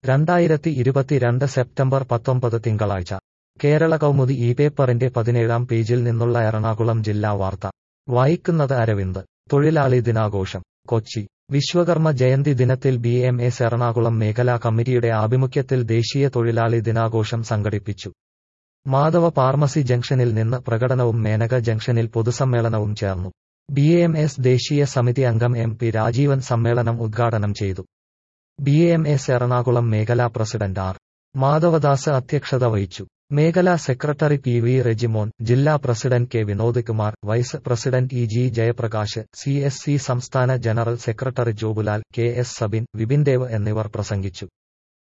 രണ്ടായിരത്തി ഇരുപത്തിരണ്ട് സെപ്റ്റംബർ പത്തൊമ്പത് തിങ്കളാഴ്ച കേരള കൗമുദി ഈ പേപ്പറിന്റെ പതിനേഴാം പേജിൽ നിന്നുള്ള എറണാകുളം ജില്ലാ വാർത്ത വായിക്കുന്നത് അരവിന്ദ് തൊഴിലാളി ദിനാഘോഷം കൊച്ചി വിശ്വകർമ്മ ജയന്തി ദിനത്തിൽ ബി എം എസ് എറണാകുളം മേഖലാ കമ്മിറ്റിയുടെ ആഭിമുഖ്യത്തിൽ ദേശീയ തൊഴിലാളി ദിനാഘോഷം സംഘടിപ്പിച്ചു മാധവ ഫാർമസി ജംഗ്ഷനിൽ നിന്ന് പ്രകടനവും മേനക ജംഗ്ഷനിൽ പൊതുസമ്മേളനവും ചേർന്നു ബി എം എസ് ദേശീയ സമിതി അംഗം എം പി രാജീവൻ സമ്മേളനം ഉദ്ഘാടനം ചെയ്തു ബി എം എസ് എറണാകുളം മേഖലാ പ്രസിഡന്റ് ആർ മാധവദാസ് അധ്യക്ഷത വഹിച്ചു മേഖലാ സെക്രട്ടറി പി വി റെജിമോൻ ജില്ലാ president K Vinod Kumar vice president E G Jayaprakash C S C സംസ്ഥാന general secretary Jobulal K S Sabin Vipin Dev എന്നിവർ പ്രസംഗിച്ചു